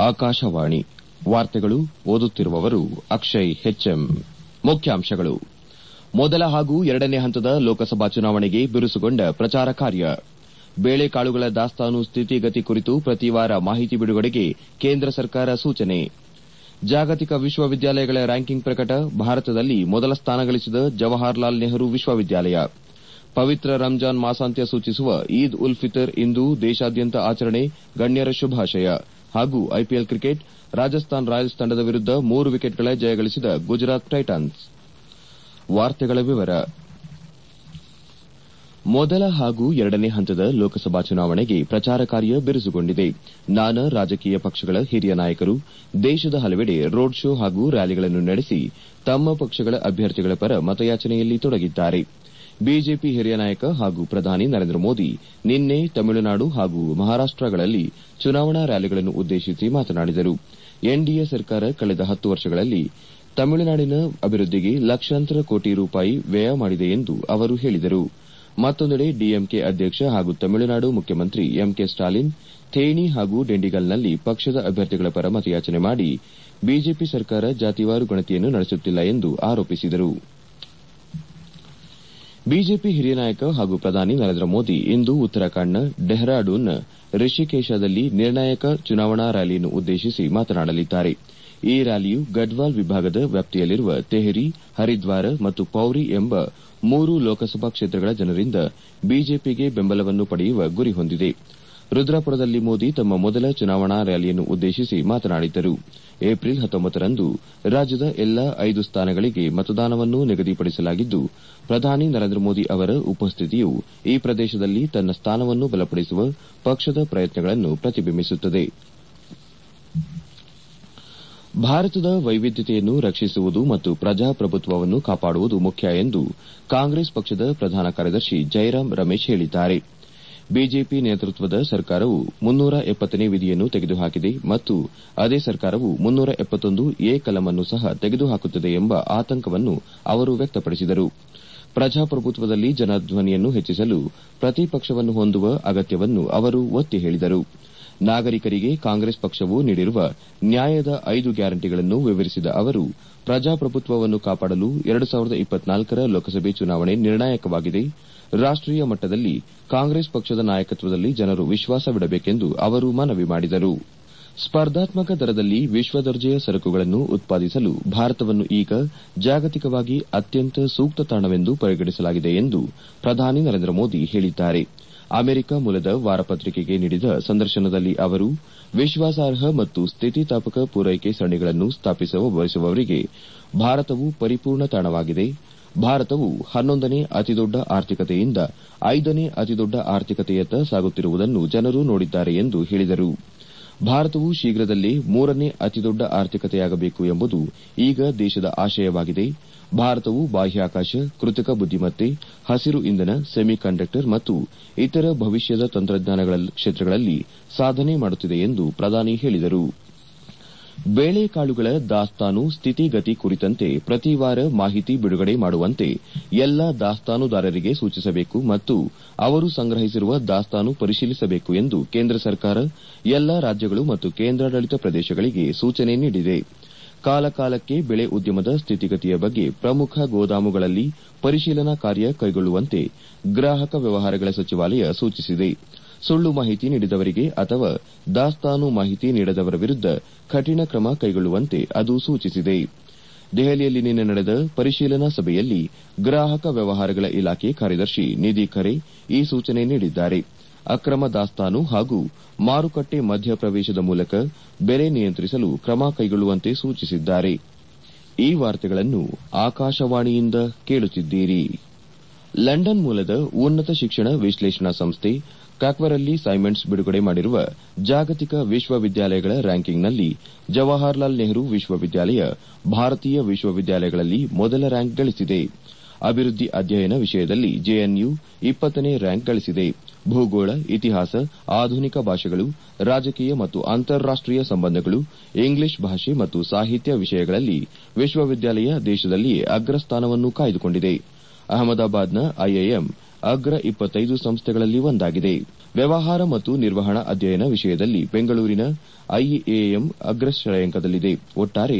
ಆಕಾಶವಾಣಿ ವಾರ್ತೆಗಳು ಓದುತ್ತಿರುವವರು ಅಕ್ಷಯ್ ಹೆಚ್ಎಂ ಮುಖ್ಯಾಂಶಗಳು ಮೊದಲ ಹಾಗೂ ಎರಡನೇ ಹಂತದ ಲೋಕಸಭಾ ಚುನಾವಣೆಗೆ ಬಿರುಸುಗೊಂಡ ಪ್ರಚಾರ ಕಾರ್ಯ ಬೇಳೆಕಾಳುಗಳ ದಾಸ್ತಾನು ಸ್ಥಿತಿಗತಿ ಕುರಿತು ಪ್ರತಿವಾರ ಮಾಹಿತಿ ಬಿಡುಗಡೆಗೆ ಕೇಂದ್ರ ಸರ್ಕಾರ ಸೂಚನೆ ಜಾಗತಿಕ ವಿಶ್ವವಿದ್ಯಾಲಯಗಳ ರ್ಯಾಂಕಿಂಗ್ ಪ್ರಕಟ ಭಾರತದಲ್ಲಿ ಮೊದಲ ಸ್ಥಾನ ಗಳಿಸಿದ ಜವಾಹರಲಾಲ್ ನೆಹರು ವಿಶ್ವವಿದ್ಯಾಲಯ ಪವಿತ್ರ ರಂಜಾನ್ ಮಾಸಾಂತ್ಯ ಸೂಚಿಸುವ ಈದ್ ಉಲ್ ಫಿತರ್ ಇಂದು ದೇಶಾದ್ಯಂತ ಆಚರಣೆ ಗಣ್ಯರ ಶುಭಾಶಯ ಹಾಗೂ ಐಪಿಎಲ್ ಕ್ರಿಕೆಟ್ ರಾಜಸ್ಥಾನ್ ರಾಯಲ್ಸ್ ತಂಡದ ವಿರುದ್ದ ಮೂರು ವಿಕೆಟ್ಗಳ ಜಯ ಗಳಿಸಿದ ಗುಜರಾತ್ ಟೈಟನ್ಸ್ ಮೊದಲ ಹಾಗೂ ಎರಡನೇ ಹಂತದ ಲೋಕಸಭಾ ಚುನಾವಣೆಗೆ ಪ್ರಚಾರ ಕಾರ್ಯ ಬಿರುಸುಗೊಂಡಿದೆ ನಾನಾ ರಾಜಕೀಯ ಪಕ್ಷಗಳ ಹಿರಿಯ ನಾಯಕರು ದೇಶದ ಹಲವೆಡೆ ರೋಡ್ ಶೋ ಹಾಗೂ ರ್ಯಾಲಿಗಳನ್ನು ನಡೆಸಿ ತಮ್ಮ ಪಕ್ಷಗಳ ಅಭ್ಯರ್ಥಿಗಳ ಪರ ಮತಯಾಚನೆಯಲ್ಲಿ ತೊಡಗಿದ್ದಾರೆ ಬಿಜೆಪಿ ಹಿರಿಯ ನಾಯಕ ಹಾಗೂ ಪ್ರಧಾನಿ ನರೇಂದ್ರ ಮೋದಿ ನಿನ್ನೆ ತಮಿಳುನಾಡು ಹಾಗೂ ಮಹಾರಾಷ್ಟಗಳಲ್ಲಿ ಚುನಾವಣಾ ರ್ಯಾಲಿಗಳನ್ನು ಉದ್ದೇಶಿಸಿ ಮಾತನಾಡಿದರು ಎನ್ಡಿಎ ಸರ್ಕಾರ ಕಳೆದ ಹತ್ತು ವರ್ಷಗಳಲ್ಲಿ ತಮಿಳುನಾಡಿನ ಅಭಿವೃದ್ದಿಗೆ ಲಕ್ಷಾಂತರ ಕೋಟಿ ರೂಪಾಯಿ ವ್ಯಯ ಮಾಡಿದೆ ಎಂದು ಅವರು ಹೇಳಿದರು ಮತ್ತೊಂದೆಡೆ ಡಿಎಂಕೆ ಅಧ್ಯಕ್ಷ ಹಾಗೂ ತಮಿಳುನಾಡು ಮುಖ್ಯಮಂತ್ರಿ ಎಂಕೆ ಸ್ಟಾಲಿನ್ ಥೇಣಿ ಹಾಗೂ ಡಿಂಡಿಗಲ್ನಲ್ಲಿ ಪಕ್ಷದ ಅಭ್ಯರ್ಥಿಗಳ ಪರ ಮತಯಾಚನೆ ಮಾಡಿ ಬಿಜೆಪಿ ಸರ್ಕಾರ ಜಾತಿವಾರು ಗಣತಿಯನ್ನು ನಡೆಸುತ್ತಿಲ್ಲ ಎಂದು ಆರೋಪಿಸಿದರು ಬಿಜೆಪಿ ಹಿರಿಯ ನಾಯಕ ಹಾಗೂ ಪ್ರಧಾನಿ ನರೇಂದ್ರ ಮೋದಿ ಇಂದು ಉತ್ತರಾಖಂಡ್ನ ಡೆಹ್ರಾಡೂನ್ನ ರಿಷಿಕೇಶದಲ್ಲಿ ನಿರ್ಣಾಯಕ ಚುನಾವಣಾ ರ್ಯಾಲಿಯನ್ನು ಉದ್ದೇಶಿಸಿ ಮಾತನಾಡಲಿದ್ದಾರೆ ಈ ರ್ಯಾಲಿಯು ಗಢ್ವಾಲ್ ವಿಭಾಗದ ವ್ಯಾಪ್ತಿಯಲ್ಲಿರುವ ತೆಹರಿ ಹರಿದ್ವಾರ ಮತ್ತು ಪೌರಿ ಎಂಬ ಮೂರು ಲೋಕಸಭಾ ಕ್ಷೇತ್ರಗಳ ಜನರಿಂದ ಬಿಜೆಪಿಗೆ ಬೆಂಬಲವನ್ನು ಪಡೆಯುವ ಗುರಿ ಹೊಂದಿದೆ ರುದ್ರಾಪುರದಲ್ಲಿ ಮೋದಿ ತಮ್ಮ ಮೊದಲ ಚುನಾವಣಾ ರ್ಯಾಲಿಯನ್ನು ಉದ್ದೇಶಿಸಿ ಮಾತನಾಡಿದ್ದರು ಏಪ್ರಿಲ್ ಹತ್ತೊಂಬತ್ತರಂದು ರಾಜ್ಯದ ಎಲ್ಲಾ ಐದು ಸ್ಥಾನಗಳಿಗೆ ಮತದಾನವನ್ನು ನಿಗದಿಪಡಿಸಲಾಗಿದ್ದು ಪ್ರಧಾನಿ ನರೇಂದ್ರ ಮೋದಿ ಅವರ ಉಪಸ್ಥಿತಿಯು ಈ ಪ್ರದೇಶದಲ್ಲಿ ತನ್ನ ಸ್ಥಾನವನ್ನು ಬಲಪಡಿಸುವ ಪಕ್ಷದ ಪ್ರಯತ್ನಗಳನ್ನು ಪ್ರತಿಬಿಂಬಿಸುತ್ತದೆ ಭಾರತದ ವೈವಿಧ್ಯತೆಯನ್ನು ರಕ್ಷಿಸುವುದು ಮತ್ತು ಪ್ರಜಾಪ್ರಭುತ್ವವನ್ನು ಕಾಪಾಡುವುದು ಮುಖ್ಯ ಎಂದು ಕಾಂಗ್ರೆಸ್ ಪಕ್ಷದ ಪ್ರಧಾನ ಕಾರ್ಯದರ್ಶಿ ಜೈರಾಮ್ ರಮೇಶ್ ಹೇಳಿದ್ದಾರೆ ಬಿಜೆಪಿ ನೇತೃತ್ವದ ಸರ್ಕಾರವು ಮುನ್ನೂರ ಎಪ್ಪತ್ತನೇ ವಿಧಿಯನ್ನು ತೆಗೆದುಹಾಕಿದೆ ಮತ್ತು ಅದೇ ಸರ್ಕಾರವು ಮುನ್ನೂರ ಎಪ್ಪತ್ತೊಂದು ಎ ಕಲಂ ಅನ್ನು ಸಹ ತೆಗೆದುಹಾಕುತ್ತದೆ ಎಂಬ ಆತಂಕವನ್ನು ಅವರು ವ್ಯಕ್ತಪಡಿಸಿದರು ಪ್ರಜಾಪ್ರಭುತ್ವದಲ್ಲಿ ಜನಧ್ವನಿಯನ್ನು ಹೆಚ್ಚಿಸಲು ಪ್ರತಿಪಕ್ಷವನ್ನು ಹೊಂದುವ ಅಗತ್ಯವನ್ನು ಅವರು ಒತ್ತಿ ಹೇಳಿದರು ನಾಗರಿಕರಿಗೆ ಕಾಂಗ್ರೆಸ್ ಪಕ್ಷವು ನೀಡಿರುವ ನ್ಯಾಯದ ಐದು ಗ್ಯಾರಂಟಿಗಳನ್ನು ವಿವರಿಸಿದ ಅವರು ಪ್ರಜಾಪ್ರಭುತ್ವವನ್ನು ಕಾಪಾಡಲು ಎರಡು ಸಾವಿರದ ಇಪ್ಪತ್ನಾಲ್ಕರ ಲೋಕಸಭೆ ಚುನಾವಣೆ ನಿರ್ಣಾಯಕವಾಗಿದೆ ರಾಷ್ಟೀಯ ಮಟ್ಟದಲ್ಲಿ ಕಾಂಗ್ರೆಸ್ ಪಕ್ಷದ ನಾಯಕತ್ವದಲ್ಲಿ ಜನರು ವಿಶ್ವಾಸವಿಡಬೇಕೆಂದು ಅವರು ಮನವಿ ಮಾಡಿದರು ಸ್ಪರ್ಧಾತ್ಮಕ ದರದಲ್ಲಿ ವಿಶ್ವದರ್ಜೆಯ ಸರಕುಗಳನ್ನು ಉತ್ಪಾದಿಸಲು ಭಾರತವನ್ನು ಈಗ ಜಾಗತಿಕವಾಗಿ ಅತ್ಯಂತ ಸೂಕ್ತ ತಾಣವೆಂದು ಪರಿಗಣಿಸಲಾಗಿದೆ ಎಂದು ಪ್ರಧಾನಿ ನರೇಂದ್ರ ಮೋದಿ ಹೇಳಿದ್ದಾರೆ ಅಮೆರಿಕ ಮೂಲದ ವಾರಪತ್ರಿಕೆಗೆ ನೀಡಿದ ಸಂದರ್ಶನದಲ್ಲಿ ಅವರು ವಿಶ್ವಾಸಾರ್ಹ ಮತ್ತು ಸ್ಥಿತಿಸ್ಥಾಪಕ ಪೂರೈಕೆ ಸರಣಿಗಳನ್ನು ಸ್ಥಾಪಿಸಲು ಬಯಸುವವರಿಗೆ ಭಾರತವು ಪರಿಪೂರ್ಣ ತಾಣವಾಗಿದೆ ಭಾರತವು ಹನ್ನೊಂದನೇ ಅತಿದೊಡ್ಡ ಆರ್ಥಿಕತೆಯಿಂದ ಐದನೇ ಅತಿದೊಡ್ಡ ಆರ್ಥಿಕತೆಯತ್ತ ಸಾಗುತ್ತಿರುವುದನ್ನು ಜನರು ನೋಡಿದ್ದಾರೆ ಎಂದು ಹೇಳಿದರು ಭಾರತವು ಶೀಘ್ರದಲ್ಲೇ ಮೂರನೇ ಅತಿದೊಡ್ಡ ಆರ್ಥಿಕತೆಯಾಗಬೇಕು ಎಂಬುದು ಈಗ ದೇಶದ ಆಶಯವಾಗಿದೆ ಭಾರತವು ಬಾಹ್ಯಾಕಾಶ ಕೃತಕ ಬುದ್ದಿಮತ್ತೆ ಹಸಿರು ಇಂಧನ ಸೆಮಿ ಕಂಡಕ್ಟರ್ ಮತ್ತು ಇತರ ಭವಿಷ್ಯದ ತಂತ್ರಜ್ಞಾನಗಳ ಕ್ಷೇತ್ರಗಳಲ್ಲಿ ಸಾಧನೆ ಮಾಡುತ್ತಿದೆ ಎಂದು ಪ್ರಧಾನಿ ಹೇಳಿದರು ಬೇಳೆಕಾಳುಗಳ ದಾಸ್ತಾನು ಸ್ಥಿತಿಗತಿ ಕುರಿತಂತೆ ಪ್ರತಿವಾರ ಮಾಹಿತಿ ಬಿಡುಗಡೆ ಮಾಡುವಂತೆ ಎಲ್ಲಾ ದಾಸ್ತಾನುದಾರರಿಗೆ ಸೂಚಿಸಬೇಕು ಮತ್ತು ಅವರು ಸಂಗ್ರಹಿಸಿರುವ ದಾಸ್ತಾನು ಪರಿಶೀಲಿಸಬೇಕು ಎಂದು ಕೇಂದ್ರ ಸರ್ಕಾರ ಎಲ್ಲಾ ರಾಜ್ಯಗಳು ಮತ್ತು ಕೇಂದ್ರಾಡಳಿತ ಪ್ರದೇಶಗಳಿಗೆ ಸೂಚನೆ ನೀಡಿದೆ ಕಾಲಕಾಲಕ್ಕೆ ಬೆಳೆ ಉದ್ಯಮದ ಸ್ಥಿತಿಗತಿಯ ಬಗ್ಗೆ ಪ್ರಮುಖ ಗೋದಾಮುಗಳಲ್ಲಿ ಪರಿಶೀಲನಾ ಕಾರ್ಯ ಕೈಗೊಳ್ಳುವಂತೆ ಗ್ರಾಹಕ ವ್ಯವಹಾರಗಳ ಸಚಿವಾಲಯ ಸೂಚಿಸಿದೆ ಸುಳ್ಳು ಮಾಹಿತಿ ನೀಡಿದವರಿಗೆ ಅಥವಾ ದಾಸ್ತಾನು ಮಾಹಿತಿ ನೀಡದವರ ವಿರುದ್ದ ಕಠಿಣ ಕ್ರಮ ಕೈಗೊಳ್ಳುವಂತೆ ಅದು ಸೂಚಿಸಿದೆ ದೆಹಲಿಯಲ್ಲಿ ನಿನ್ನೆ ನಡೆದ ಪರಿಶೀಲನಾ ಸಭೆಯಲ್ಲಿ ಗ್ರಾಹಕ ವ್ಯವಹಾರಗಳ ಇಲಾಖೆ ಕಾರ್ಯದರ್ಶಿ ನಿಧಿ ಖರೆ ಈ ಸೂಚನೆ ನೀಡಿದ್ದಾರೆ ಅಕ್ರಮ ದಾಸ್ತಾನು ಹಾಗೂ ಮಾರುಕಟ್ಟೆ ಮಧ್ಯಪ್ರವೇಶದ ಮೂಲಕ ಬೆಲೆ ನಿಯಂತ್ರಿಸಲು ಕ್ರಮ ಕೈಗೊಳ್ಳುವಂತೆ ಸೂಚಿಸಿದ್ದಾರೆ ಈ ವಾರ್ತೆಗಳನ್ನು ಆಕಾಶವಾಣಿಯಿಂದ ಕೇಳುತ್ತಿದ್ದೀರಿ ಲಂಡನ್ ಮೂಲದ ಉನ್ನತ ಶಿಕ್ಷಣ ವಿಶ್ಲೇಷಣಾ ಸಂಸ್ಥೆ ಕಾಕ್ವರಲ್ಲಿ ಸೈಮೆಂಟ್ಸ್ ಬಿಡುಗಡೆ ಮಾಡಿರುವ ಜಾಗತಿಕ ವಿಶ್ವವಿದ್ಯಾಲಯಗಳ ರ್ಯಾಂಕಿಂಗ್ನಲ್ಲಿ ಜವಾಹರಲಾಲ್ ನೆಹರು ವಿಶ್ವವಿದ್ಯಾಲಯ ಭಾರತೀಯ ವಿಶ್ವವಿದ್ಯಾಲಯಗಳಲ್ಲಿ ಮೊದಲ ರ್ಯಾಂಕ್ ಗಳಿಸಿದೆ ಅಭಿವೃದ್ದಿ ಅಧ್ಯಯನ ವಿಷಯದಲ್ಲಿ ಜೆಎನ್ಯು ಇಪ್ಪತ್ತನೇ ರ್ಯಾಂಕ್ ಗಳಿಸಿದೆ ಭೂಗೋಳ ಇತಿಹಾಸ ಆಧುನಿಕ ಭಾಷೆಗಳು ರಾಜಕೀಯ ಮತ್ತು ಅಂತಾರಾಷ್ಟೀಯ ಸಂಬಂಧಗಳು ಇಂಗ್ಲಿಷ್ ಭಾಷೆ ಮತ್ತು ಸಾಹಿತ್ಯ ವಿಷಯಗಳಲ್ಲಿ ವಿಶ್ವವಿದ್ಯಾಲಯ ದೇಶದಲ್ಲಿಯೇ ಅಗ್ರಸ್ಥಾನವನ್ನು ಕಾಯ್ದುಕೊಂಡಿದೆ ಅಹಮದಾಬಾದ್ನ ಐಐಎಂ ಅಗ್ರ ಇಪ್ಪತ್ತೈದು ಸಂಸ್ಥೆಗಳಲ್ಲಿ ಒಂದಾಗಿದೆ ವ್ಯವಹಾರ ಮತ್ತು ನಿರ್ವಹಣಾ ಅಧ್ಯಯನ ವಿಷಯದಲ್ಲಿ ಬೆಂಗಳೂರಿನ ಐಎಎಂ ಅಗ್ರ ಶ್ರೇಯಾಂಕದಲ್ಲಿದೆ ಒಟ್ಟಾರೆ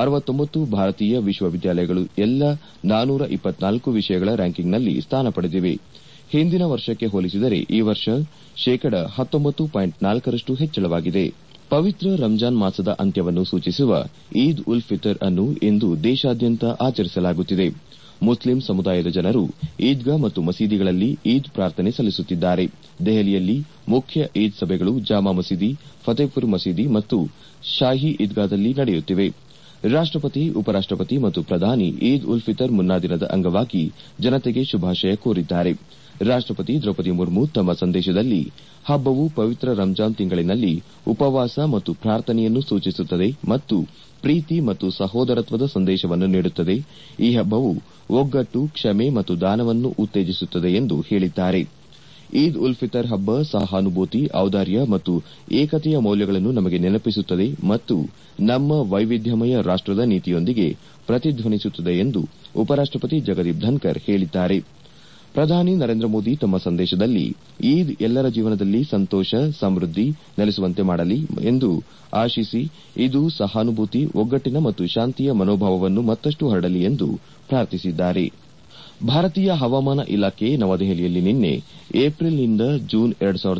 ಭಾರತೀಯ ವಿಶ್ವವಿದ್ಯಾಲಯಗಳು ಎಲ್ಲ ನಾನೂರ ಇಪ್ಪತ್ನಾಲ್ಕು ವಿಷಯಗಳ ರ್ಯಾಂಕಿಂಗ್ನಲ್ಲಿ ಸ್ಥಾನ ಪಡೆದಿವೆ ಹಿಂದಿನ ವರ್ಷಕ್ಕೆ ಹೋಲಿಸಿದರೆ ಈ ವರ್ಷ ಶೇಕಡ ಹತ್ತೊಂಬತ್ತು ಪಾಯಿಂಟ್ ನಾಲ್ಕರಷ್ಟು ಹೆಚ್ಚಳವಾಗಿದೆ ಪವಿತ್ರ ರಂಜಾನ್ ಮಾಸದ ಅಂತ್ಯವನ್ನು ಸೂಚಿಸುವ ಈದ್ ಉಲ್ ಫಿತರ್ ಅನ್ನು ಇಂದು ದೇಶಾದ್ಯಂತ ಆಚರಿಸಲಾಗುತ್ತಿದೆ ಮುಸ್ಲಿಂ ಸಮುದಾಯದ ಜನರು ಈದ್ಗಾ ಮತ್ತು ಮಸೀದಿಗಳಲ್ಲಿ ಈದ್ ಪ್ರಾರ್ಥನೆ ಸಲ್ಲಿಸುತ್ತಿದ್ದಾರೆ ದೆಹಲಿಯಲ್ಲಿ ಮುಖ್ಯ ಈದ್ ಸಭೆಗಳು ಜಾಮಾ ಮಸೀದಿ ಫತೇಪುರ್ ಮಸೀದಿ ಮತ್ತು ಶಾಹಿ ಈದ್ಗಾದಲ್ಲಿ ನಡೆಯುತ್ತಿವೆ ರಾಷ್ಟಪತಿ ಉಪರಾಷ್ಟಪತಿ ಮತ್ತು ಪ್ರಧಾನಿ ಈದ್ ಉಲ್ ಫಿತರ್ ಮುನ್ನಾ ದಿನದ ಅಂಗವಾಗಿ ಜನತೆಗೆ ಶುಭಾಶಯ ಕೋರಿದ್ದಾರೆ ರಾಷ್ಟಪತಿ ದ್ರೌಪದಿ ಮುರ್ಮು ತಮ್ಮ ಸಂದೇಶದಲ್ಲಿ ಹಬ್ಬವು ಪವಿತ್ರ ರಂಜಾನ್ ತಿಂಗಳಿನಲ್ಲಿ ಉಪವಾಸ ಮತ್ತು ಪ್ರಾರ್ಥನೆಯನ್ನು ಸೂಚಿಸುತ್ತದೆ ಮತ್ತು ಪ್ರೀತಿ ಮತ್ತು ಸಹೋದರತ್ವದ ಸಂದೇಶವನ್ನು ನೀಡುತ್ತದೆ ಈ ಹಬ್ಬವು ಒಗ್ಗಟ್ಟು ಕ್ಷಮೆ ಮತ್ತು ದಾನವನ್ನು ಉತ್ತೇಜಿಸುತ್ತದೆ ಎಂದು ಹೇಳಿದ್ದಾರೆ ಈದ್ ಉಲ್ ಫಿತರ್ ಹಬ್ಬ ಸಹಾನುಭೂತಿ ಔದಾರ್ಯ ಮತ್ತು ಏಕತೆಯ ಮೌಲ್ಯಗಳನ್ನು ನಮಗೆ ನೆನಪಿಸುತ್ತದೆ ಮತ್ತು ನಮ್ಮ ವೈವಿಧ್ಯಮಯ ರಾಷ್ಟದ ನೀತಿಯೊಂದಿಗೆ ಪ್ರತಿಧ್ವನಿಸುತ್ತದೆ ಎಂದು ಉಪರಾಷ್ಟಪತಿ ಜಗದೀಪ್ ಧನ್ಕರ್ ಹೇಳಿದ್ದಾರೆ ಪ್ರಧಾನಿ ನರೇಂದ್ರ ಮೋದಿ ತಮ್ಮ ಸಂದೇಶದಲ್ಲಿ ಈದ್ ಎಲ್ಲರ ಜೀವನದಲ್ಲಿ ಸಂತೋಷ ಸಮೃದ್ಧಿ ನೆಲೆಸುವಂತೆ ಮಾಡಲಿ ಎಂದು ಆಶಿಸಿ ಇದು ಸಹಾನುಭೂತಿ ಒಗ್ಗಟ್ಟಿನ ಮತ್ತು ಶಾಂತಿಯ ಮನೋಭಾವವನ್ನು ಮತ್ತಷ್ಟು ಹರಡಲಿ ಎಂದು ಪ್ರಾರ್ಥಿಸಿದ್ದಾರೆ ಭಾರತೀಯ ಹವಾಮಾನ ಇಲಾಖೆ ನವದೆಹಲಿಯಲ್ಲಿ ನಿನ್ನೆ ಏಪ್ರಿಲ್ನಿಂದ ಜೂನ್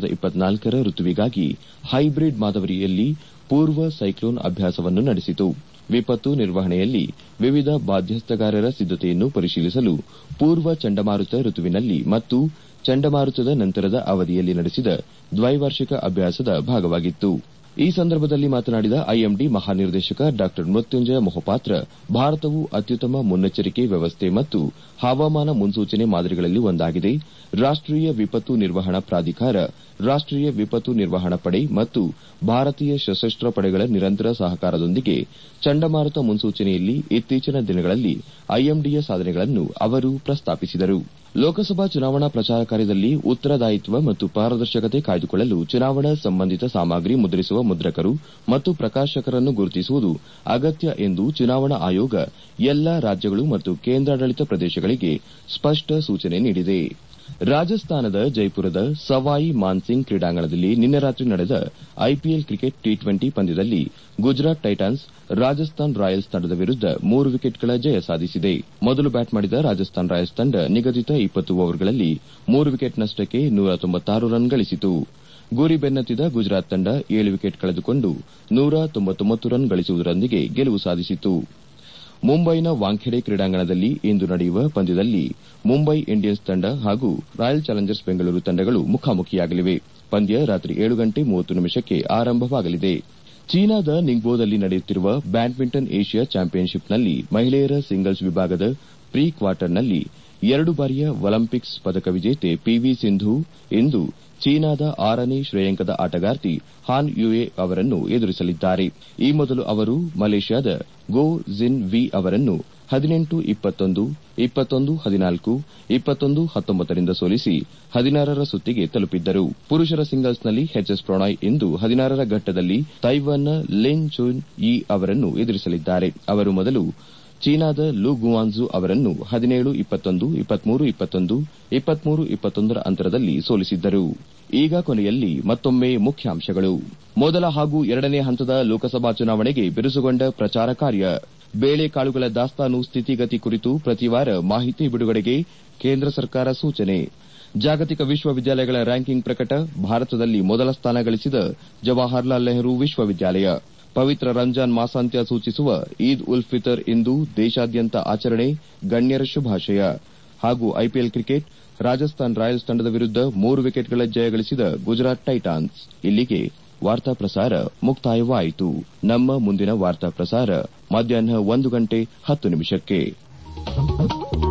ರ ಋತುವಿಗಾಗಿ ಹೈಬ್ರಿಡ್ ಮಾದರಿಯಲ್ಲಿ ಪೂರ್ವ ಸೈಕ್ಲೋನ್ ಅಭ್ಯಾಸವನ್ನು ನಡೆಸಿತು ವಿಪತ್ತು ನಿರ್ವಹಣೆಯಲ್ಲಿ ವಿವಿಧ ಬಾಧ್ಯಸ್ಥಗಾರರ ಸಿದ್ದತೆಯನ್ನು ಪರಿಶೀಲಿಸಲು ಪೂರ್ವ ಚಂಡಮಾರುತ ಋತುವಿನಲ್ಲಿ ಮತ್ತು ಚಂಡಮಾರುತದ ನಂತರದ ಅವಧಿಯಲ್ಲಿ ನಡೆಸಿದ ದ್ವೈವಾರ್ಷಿಕ ಅಭ್ಯಾಸದ ಭಾಗವಾಗಿತ್ತು ಈ ಸಂದರ್ಭದಲ್ಲಿ ಮಾತನಾಡಿದ ಐಎಂಡಿ ಮಹಾನಿರ್ದೇಶಕ ಡಾ ಮೃತ್ಯುಂಜಯ ಮೊಹಪಾತ್ರ ಭಾರತವು ಅತ್ಯುತ್ತಮ ಮುನ್ನೆಚ್ಚರಿಕೆ ವ್ಯವಸ್ಥೆ ಮತ್ತು ಹವಾಮಾನ ಮುನ್ಸೂಚನೆ ಮಾದರಿಗಳಲ್ಲಿ ಒಂದಾಗಿದೆ ರಾಷ್ಟೀಯ ವಿಪತ್ತು ನಿರ್ವಹಣಾ ಪ್ರಾಧಿಕಾರ ರಾಷ್ಟೀಯ ವಿಪತ್ತು ನಿರ್ವಹಣಾ ಪಡೆ ಮತ್ತು ಭಾರತೀಯ ಸಶಸ್ತ್ರ ಪಡೆಗಳ ನಿರಂತರ ಸಹಕಾರದೊಂದಿಗೆ ಚಂಡಮಾರುತ ಮುನ್ಸೂಚನೆಯಲ್ಲಿ ಇತ್ತೀಚಿನ ದಿನಗಳಲ್ಲಿ ಐಎಂಡಿಯ ಸಾಧನೆಗಳನ್ನು ಅವರು ಪ್ರಸ್ತಾಪಿಸಿದರು ಲೋಕಸಭಾ ಚುನಾವಣಾ ಪ್ರಚಾರ ಕಾರ್ಯದಲ್ಲಿ ಉತ್ತರದಾಯಿತ್ವ ಮತ್ತು ಪಾರದರ್ಶಕತೆ ಕಾಯ್ದುಕೊಳ್ಳಲು ಚುನಾವಣಾ ಸಂಬಂಧಿತ ಸಾಮಗ್ರಿ ಮುದ್ರಿಸುವ ಮುದ್ರಕರು ಮತ್ತು ಪ್ರಕಾಶಕರನ್ನು ಗುರುತಿಸುವುದು ಅಗತ್ಯ ಎಂದು ಚುನಾವಣಾ ಆಯೋಗ ಎಲ್ಲಾ ರಾಜ್ಯಗಳು ಮತ್ತು ಕೇಂದ್ರಾಡಳಿತ ಪ್ರದೇಶಗಳಿಗೆ ಸ್ಪಷ್ಟ ಸೂಚನೆ ನೀಡಿದೆ ರಾಜಸ್ಥಾನದ ಜೈಪುರದ ಸವಾಯಿ ಮಾನ್ಸಿಂಗ್ ಕ್ರೀಡಾಂಗಣದಲ್ಲಿ ನಿನ್ನೆ ರಾತ್ರಿ ನಡೆದ ಐಪಿಎಲ್ ಕ್ರಿಕೆಟ್ ಟಿ ಟ್ವೆಂಟಿ ಪಂದ್ಯದಲ್ಲಿ ಗುಜರಾತ್ ಟೈಟಾನ್ಸ್ ರಾಜಸ್ಥಾನ್ ರಾಯಲ್ಸ್ ತಂಡದ ವಿರುದ್ದ ಮೂರು ವಿಕೆಟ್ಗಳ ಜಯ ಸಾಧಿಸಿದೆ ಮೊದಲು ಬ್ಯಾಟ್ ಮಾಡಿದ ರಾಜಸ್ಥಾನ್ ರಾಯಲ್ಸ್ ತಂಡ ನಿಗದಿತ ಇಪ್ಪತ್ತು ಓವರ್ಗಳಲ್ಲಿ ಮೂರು ವಿಕೆಟ್ ನಷ್ಟಕ್ಕೆ ನೂರ ತೊಂಬತ್ತಾರು ರನ್ ಗಳಿಸಿತು ಗುರಿ ಬೆನ್ನತ್ತಿದ ಗುಜರಾತ್ ತಂಡ ಏಳು ವಿಕೆಟ್ ಕಳೆದುಕೊಂಡು ನೂರ ತೊಂಬತ್ತೊಂಬತ್ತು ರನ್ ಗಳಿಸುವುದರೊಂದಿಗೆ ಗೆಲುವು ಸಾಧಿಸಿತು ಮುಂಬೈನ ವಾಂಖೆಡೆ ಕ್ರೀಡಾಂಗಣದಲ್ಲಿ ಇಂದು ನಡೆಯುವ ಪಂದ್ಯದಲ್ಲಿ ಮುಂಬೈ ಇಂಡಿಯನ್ಸ್ ತಂಡ ಹಾಗೂ ರಾಯಲ್ ಚಾಲೆಂಜರ್ಸ್ ಬೆಂಗಳೂರು ತಂಡಗಳು ಮುಖಾಮುಖಿಯಾಗಲಿವೆ ಪಂದ್ಯ ರಾತ್ರಿ ಏಳು ಗಂಟೆ ಮೂವತ್ತು ನಿಮಿಷಕ್ಕೆ ಆರಂಭವಾಗಲಿದೆ ಚೀನಾದ ನಿಂಗ್ಬೋದಲ್ಲಿ ನಡೆಯುತ್ತಿರುವ ಬ್ಯಾಡ್ಮಿಂಟನ್ ಏಷ್ಯಾ ಚಾಂಪಿಯನ್ಶಿಪ್ನಲ್ಲಿ ಮಹಿಳೆಯರ ಸಿಂಗಲ್ಸ್ ವಿಭಾಗದ ಪ್ರೀ ಕ್ವಾರ್ಟರ್ನಲ್ಲಿ ಎರಡು ಬಾರಿಯ ಒಲಿಂಪಿಕ್ಸ್ ಪದಕ ವಿಜೇತೆ ಪಿವಿ ಸಿಂಧು ಇಂದು ಚೀನಾದ ಆರನೇ ಶ್ರೇಯಾಂಕದ ಆಟಗಾರ್ತಿ ಹಾನ್ ಯುಯೆ ಅವರನ್ನು ಎದುರಿಸಲಿದ್ದಾರೆ ಈ ಮೊದಲು ಅವರು ಮಲೇಷ್ಯಾದ ಗೋ ಜಿನ್ ವಿ ಅವರನ್ನು ಹದಿನೆಂಟು ಇಪ್ಪತ್ತೊಂದು ಇಪ್ಪತ್ತೊಂದು ಹದಿನಾಲ್ಕು ಇಪ್ಪತ್ತೊಂದು ಹತ್ತೊಂಬತ್ತರಿಂದ ಸೋಲಿಸಿ ಹದಿನಾರರ ಸುತ್ತಿಗೆ ತಲುಪಿದ್ದರು ಪುರುಷರ ಸಿಂಗಲ್ಸ್ನಲ್ಲಿ ಎಚ್ಎಸ್ ಪ್ರಣಯ್ ಇಂದು ಹದಿನಾರರ ಘಟ್ಟದಲ್ಲಿ ತೈವಾನ್ನ ಲಿನ್ ಚುನ್ ಯಿ ಅವರನ್ನು ಎದುರಿಸಲಿದ್ದಾರೆ ಅವರು ಮೊದಲು ಚೀನಾದ ಲು ಗುವಾನ್ಜು ಅವರನ್ನು ಹದಿನೇಳು ಇಪ್ಪತ್ತೊಂದು ಇಪ್ಪತ್ಮೂರು ಇಪ್ಪತ್ತೊಂದು ಇಪ್ಪತ್ಮೂರು ಇಪ್ಪತ್ತೊಂದರ ಅಂತರದಲ್ಲಿ ಸೋಲಿಸಿದ್ದರು ಈಗ ಕೊನೆಯಲ್ಲಿ ಮತ್ತೊಮ್ಮೆ ಮುಖ್ಯಾಂಶಗಳು ಮೊದಲ ಹಾಗೂ ಎರಡನೇ ಹಂತದ ಲೋಕಸಭಾ ಚುನಾವಣೆಗೆ ಬಿರುಸುಗೊಂಡ ಪ್ರಚಾರ ಕಾರ್ಯ ಬೇಳೆಕಾಳುಗಳ ದಾಸ್ತಾನು ಸ್ಥಿತಿಗತಿ ಕುರಿತು ಪ್ರತಿವಾರ ಮಾಹಿತಿ ಬಿಡುಗಡೆಗೆ ಕೇಂದ್ರ ಸರ್ಕಾರ ಸೂಚನೆ ಜಾಗತಿಕ ವಿಶ್ವವಿದ್ಯಾಲಯಗಳ ರ್ಯಾಂಕಿಂಗ್ ಪ್ರಕಟ ಭಾರತದಲ್ಲಿ ಮೊದಲ ಸ್ಥಾನ ಗಳಿಸಿದ ಜವಾಹರ್ಲಾಲ್ ನೆಹರು ವಿಶ್ವವಿದ್ಯಾಲಯ ಪವಿತ್ರ ರಂಜಾನ್ ಮಾಸಾಂತ್ಯ ಸೂಚಿಸುವ ಈದ್ ಉಲ್ ಫಿತರ್ ಇಂದು ದೇಶಾದ್ಯಂತ ಆಚರಣೆ ಗಣ್ಯರ ಶುಭಾಶಯ ಹಾಗೂ ಐಪಿಎಲ್ ಕ್ರಿಕೆಟ್ ರಾಜಸ್ಥಾನ್ ರಾಯಲ್ಸ್ ತಂಡದ ವಿರುದ್ದ ಮೂರು ವಿಕೆಟ್ಗಳ ಜಯ ಗಳಿಸಿದ ಗುಜರಾತ್ ಟೈಟಾನ್ಸ್ ಇಲ್ಲಿಗೆ ವಾರ್ತಾ ಪ್ರಸಾರ ಮುಕ್ತಾಯವಾಯಿತು ನಮ್ಮ ಮುಂದಿನ ವಾರ್ತಾ ಪ್ರಸಾರ ಮಧ್ಯಾಹ್ನ ಒಂದು ಗಂಟೆ ಹತ್ತು ನಿಮಿಷಕ್ಕೆ